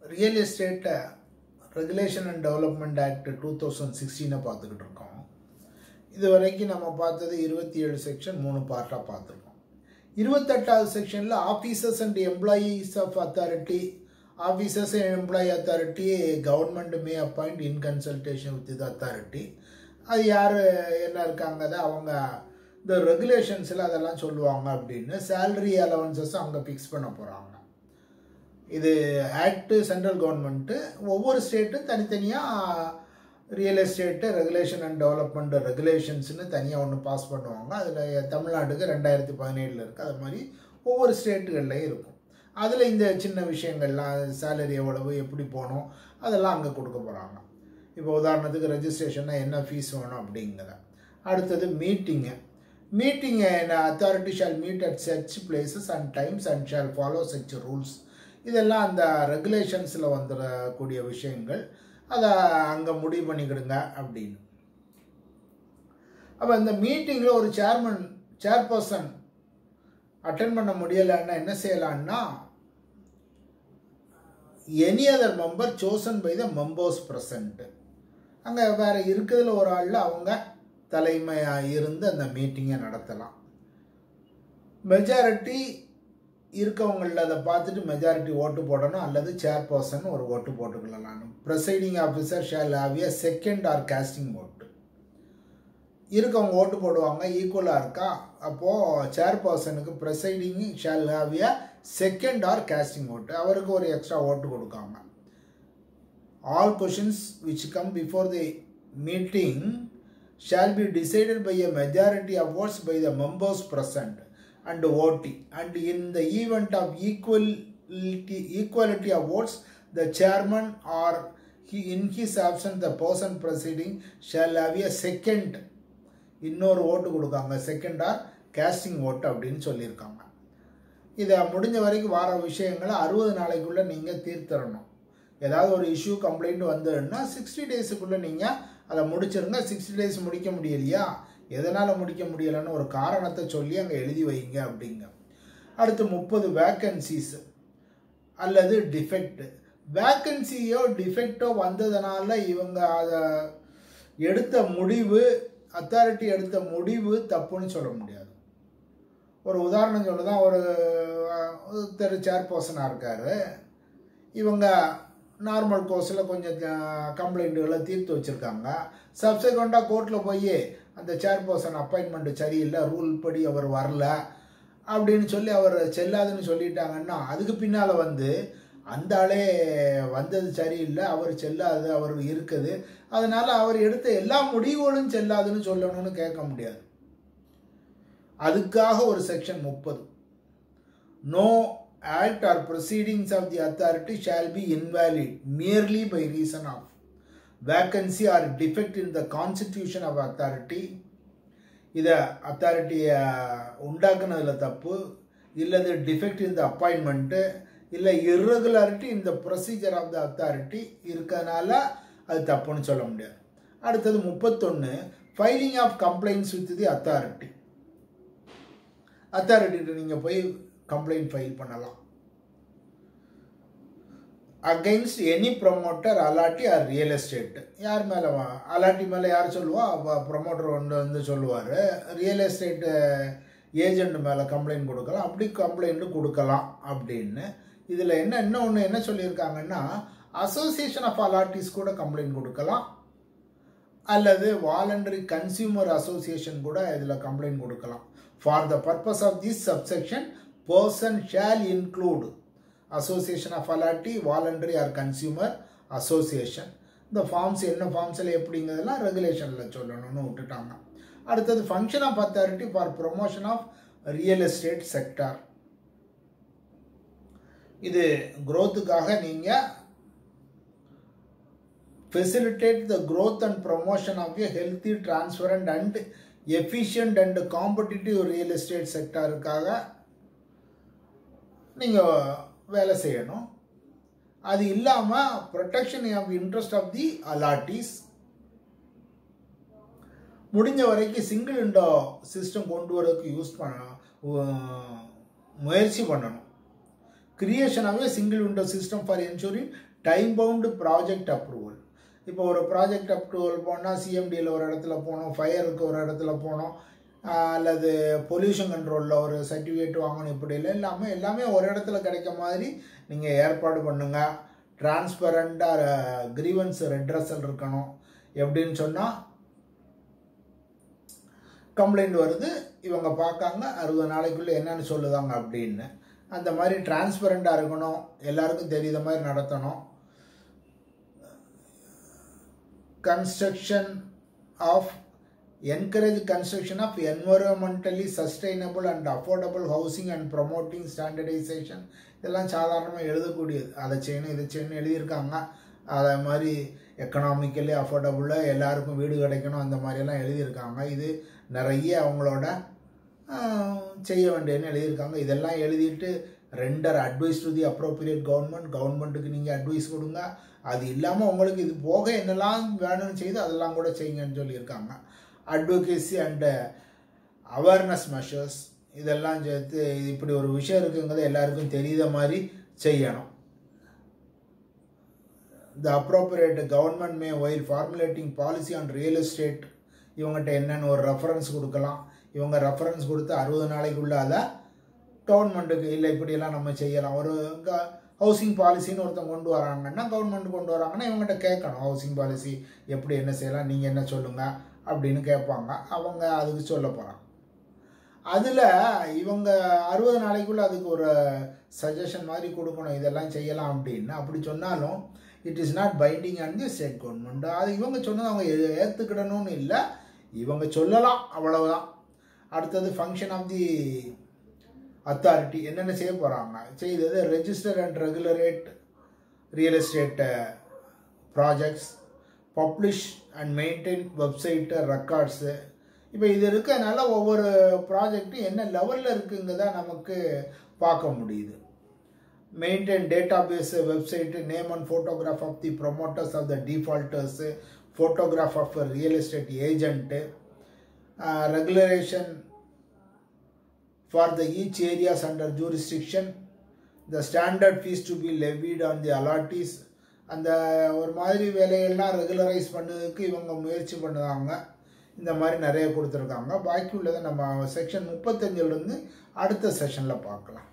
real எஸ்டேட்டை regulation and development act two thousand சிக்ஸ்டீனை பார்த்துக்கிட்டு இருக்கோம் இது வரைக்கும் நம்ம பார்த்தது இருபத்தி ஏழு செக்ஷன் மூணு பார்ட்டாக பார்த்துருக்கோம் இருபத்தெட்டாவது செக்ஷனில் officers and employees of authority officers and employee authority government may appoint in consultation with இது அத்தாரிட்டி அது யார் என்ன இருக்காங்க அது அவங்க இந்த ரெகுலேஷன்ஸில் அதெல்லாம் சொல்லுவாங்க அப்படின்னு சேலரி அலவன்சஸ் அவங்க ஃபிக்ஸ் பண்ண போகிறாங்க இது ஆக்ட் சென்ட்ரல் கவர்மெண்ட்டு ஒவ்வொரு ஸ்டேட்டும் தனித்தனியாக real estate regulation and development ரெகுலேஷன்ஸ்னு தனியாக ஒன்று பாஸ் பண்ணுவாங்க அதில் தமிழ்நாட்டுக்கு ரெண்டாயிரத்தி பதினேழில் இருக்குது அது மாதிரி ஒவ்வொரு ஸ்டேட்டுகள்லையும் இருக்கும் அதில் இந்த சின்ன விஷயங்கள்லாம் சேலரி எவ்வளவு எப்படி போகணும் அதெல்லாம் அங்கே கொடுக்க போகிறாங்க இப்போ உதாரணத்துக்கு ரெஜிஸ்ட்ரேஷன்னா என்ன ஃபீஸ் வேணும் அப்படிங்கிற அடுத்தது மீட்டிங்கு meeting authority shall meet at சர்ச் places and times and shall follow such rules இதெல்லாம் அந்த ரெகுலேஷன்ஸில் வந்துடக்கூடிய விஷயங்கள் அதை அங்கே முடிவு பண்ணிக்கிடுங்க அப்படின்னு அப்போ இந்த மீட்டிங்கில் ஒரு சேர்மன் சேர்பர்சன் அட்டன் பண்ண முடியலைன்னா என்ன செய்யலான்னா any other member chosen by the members present அங்கே வேறு இருக்கிறதுல ஒரு ஆளில் அவங்க தலைமையாக இருந்து அந்த மீட்டிங்கை நடத்தலாம் மெஜாரிட்டி இருக்கவங்களில் அதை பார்த்துட்டு மெஜாரிட்டி ஓட்டு போடணும் அல்லது சேர்பர்சன் ஒரு ஓட்டு போட்டுக்கலாம் presiding officer shall have a second or casting ஓட்டு இருக்கவங்க ஓட்டு போடுவாங்க ஈக்குவலாக இருக்கா அப்போது சேர்பர்சனுக்கு presiding shall have a second or casting ஓட்டு அவருக்கு ஒரு எக்ஸ்ட்ரா ஓட்டு கொடுக்காம all questions which come before the meeting shall be decided by a majority of votes by the members present and voting and in the event of equality equality of votes the chairman or he in his absence the person proceeding shall have a second இன்னொரு ஓட்டு கொடுக்காங்க second R casting ஓட்டு அப்படின்னு சொல்லியிருக்காங்க இதை முடிஞ்ச வரைக்கும் வர விஷயங்களை அறுபது நாளைக்குள்ளே நீங்கள் தீர்த்தரணும் ஏதாவது ஒரு இஷ்யூ கம்ப்ளைண்ட் வந்துடுன்னா சிக்ஸ்டி டேஸுக்குள்ளே நீங்கள் அதை முடிச்சிருங்க சிக்ஸ்டி டேஸ் முடிக்க முடியலையா எதனால் முடிக்க முடியலைன்னு ஒரு காரணத்தை சொல்லி அங்கே எழுதி வைங்க அப்படிங்க அடுத்து முப்பது வேக்கன்சிஸ் அல்லது டிஃபெக்ட் வேக்கன்சியோ டிஃபெக்டோ வந்ததுனால இவங்க அதை எடுத்த முடிவு அத்தாரிட்டி எடுத்த முடிவு தப்புன்னு சொல்ல முடியாது ஒரு உதாரணம் சொல்லுதான் ஒரு தெரு சேர்பர்சனாக இருக்கார் இவங்க நார்மல் கோர்ஸில் கொஞ்சம் கம்ப்ளைண்ட்டுகளை தீர்த்து வச்சுருக்காங்க சப்சிக்வெண்ட்டாக கோர்ட்டில் போய் அந்த சேர்பர்சன் அப்பாயின்மெண்ட் சரியில்லை ரூல் படி அவர் வரல அப்படின்னு சொல்லி அவர் செல்லாதுன்னு சொல்லிட்டாங்கன்னா அதுக்கு பின்னால் வந்து அந்த ஆளே வந்தது சரியில்லை அவர் செல்லாது அவர் இருக்குது அதனால் அவர் எடுத்த எல்லா முடிவுகளும் செல்லாதுன்னு சொல்லணும்னு கேட்க முடியாது அதுக்காக ஒரு செக்ஷன் முப்பது no act or proceedings of the authority shall be invalid merely by reason of vacancy or defect in the constitution of authority இதை அத்தாரிட்டியை உண்டாக்குனதுல தப்பு இல்லது டிஃபெக்ட் இந்த அப்பாயின்மெண்ட்டு இல்லை இர்ரெகுலாரிட்டி இந்த ப்ரொசீஜர் ஆஃப் த அத்தாரிட்டி இருக்கனால அது தப்புன்னு சொல்ல முடியாது அடுத்தது முப்பத்தொன்று filing of complaints with the authority அத்தாரிட்டிகிட்ட நீங்கள் போய் கம்ப்ளைண்ட் ஃபைல் பண்ணலாம் against any promoter allottee or real estate யார் மேலே அலாட்டி மேலே யார் சொல்லுவா ப்ரொமோட்டர் ஒன்று வந்து சொல்லுவார் ரியல் எஸ்டேட்டு ஏஜெண்ட் மேலே கம்ப்ளைண்ட் கொடுக்கலாம் அப்படி கம்ப்ளைண்ட்டு கொடுக்கலாம் அப்படின்னு இதில் என்ன என்ன ஒன்று என்ன சொல்லியிருக்காங்கன்னா அசோசியேஷன் ஆஃப் அலாட்டிஸ் கூட கம்ப்ளைண்ட் கொடுக்கலாம் அல்லது வாலண்டரி கன்சியூமர் அசோசியேஷன் கூட இதில் கம்ப்ளைண்ட் கொடுக்கலாம் for the purpose of this subsection person shall include association of allottee voluntary or consumer association இந்த ஃபார்ம்ஸ் என்ன ஃபார்ம்ஸில் எப்படிங்கிறதெல்லாம் ரெகுலேஷனில் சொல்லணும்னு விட்டுட்டாங்க அடுத்தது function of authority for promotion of real estate sector இது growthக்காக நீங்கள் facilitate the growth and promotion of a healthy, transparent and efficient and competitive real estate செக்டாருக்காக நீங்கள் வேலை செய்யணும் அது இல்லாமல் protection of interest of the allottees முடிஞ்ச வரைக்கும் சிங்கிள் விண்டோ சிஸ்டம் கொண்டு வரதுக்கு யூஸ் பண்ண முயற்சி பண்ணணும் creation of a single window system for ensuring time bound project approval இப்போ ஒரு ப்ராஜெக்ட் அப்ரூவல் போனால் சிஎம்டியில் ஒரு இடத்துல போகணும் ஃபயருக்கு ஒரு இடத்துல போகணும் ஆஹ் அல்லது பொல்யூஷன் கண்ட்ரோலில் ஒரு சர்டிஃபிகேட் வாங்கணும் இப்படி இல்லை எல்லாமே எல்லாமே ஒரு இடத்துல கிடைக்க மாதிரி நீங்கள் ஏற்பாடு பண்ணுங்கள் டிரான்ஸ்பரண்டாக கிரீவன்ஸ் ரெட்ரஸல் இருக்கணும் எப்படின்னு சொன்னால் கம்ப்ளைண்ட் வருது இவங்க பார்க்காங்க அறுபது நாளைக்குள்ளே என்னன்னு சொல்லுதாங்க அப்படின்னு அந்த மாதிரி டிரான்ஸ்பரண்டாக இருக்கணும் எல்லாருக்கும் தெரியுத மாதிரி நடத்தணும் construction of encourage construction of environmentally sustainable and affordable housing and promoting standardization இதெல்லாம் சாதாரணமாக எழுதக்கூடியது அதை செய்யணும் இதை செய்யணும் எழுதியிருக்காங்க அதே மாதிரி எக்கனாமிக்கலி அஃபோர்டபுளாக எல்லாருக்கும் வீடு கிடைக்கணும் அந்த மாதிரியெல்லாம் எழுதியிருக்காங்க இது நிறைய அவங்களோட ஆஹ், செய்ய வேண்டியதுன்னு எழுதியிருக்காங்க இதெல்லாம் எழுதிட்டு render advice to the appropriate government கவர்மெண்ட்டுக்கு நீங்கள் அட்வைஸ் கொடுங்க அது இல்லாமல் உங்களுக்கு இது போக என்னெல்லாம் வேணும்னு செய்து அதெல்லாம் கூட செய்யுங்கன்னு சொல்லியிருக்காங்க அட்வொகேசி அண்டு அவேர்னஸ் மெஷர்ஸ் இதெல்லாம் சேர்த்து இப்படி ஒரு விஷயம் இருக்குங்கிறது எல்லாருக்கும் தெரியுத மாதிரி செய்யணும் the appropriate government may while formulating policy on real estate இவங்ககிட்ட என்னென்னு ஒரு ரெஃபரன்ஸ் கொடுக்கலாம் இவங்க ரெஃபரன்ஸ் கொடுத்து அறுபது நாளைக்குள்ள அதை கவர்மெண்ட்டுக்கு இல்லை இப்படியெல்லாம் நம்ம செய்யலாம் ஒரு ஹவுசிங் பாலிசின்னு ஒருத்தன் கொண்டு வராங்கன்னா கவர்மெண்ட் கொண்டு வராங்கன்னா இவங்ககிட்ட கேட்கணும் ஹவுசிங் பாலிசி எப்படி என்ன செய்யலாம் நீங்கள் என்ன சொல்லுங்கள் அப்படின்னு கேட்பாங்க அவங்க அதுக்கு சொல்ல போகிறாங்க அதில் இவங்க அறுபது நாளைக்குள்ள அதுக்கு ஒரு சஜஷன் மாதிரி கொடுக்கணும் இதெல்லாம் செய்யலாம் அப்படின்னு அப்படி சொன்னாலும் it is not binding on the state government அது இவங்க சொன்னது அவங்க ஏ- ஏத்துக்கிடணும்னு இல்லை இவங்க சொல்லலாம் அவ்வளவுதான் அடுத்தது ஃபங்க்ஷன் ஆஃப் தி அத்தாரிட்டி என்னென்ன செய்ய போகிறாங்க செய்தது register and regulate real estate projects publish and maintain website records இப்போ இது இருக்கனால ஒவ்வொரு ப்ராஜெக்ட்டும் என்ன லெவலில் இருக்குங்கிறத நமக்கு பார்க்க முடியுது maintain database website name and photograph of the promoters of the defaulters photograph of real estate agent regulation for the each areas under jurisdiction the standard fees to be levied on the allottees அந்த ஒரு மாதிரி வேலையெல்லாம் regularise பண்ணதுக்கு இவங்க முயற்சி பண்ணுறாங்க இந்த மாதிரி நிறைய கொடுத்துருக்காங்க பாக்கி உள்ளதை நம்ம செக்ஷன் முப்பத்தஞ்சிலிருந்து அடுத்த செஷனில் பார்க்கலாம்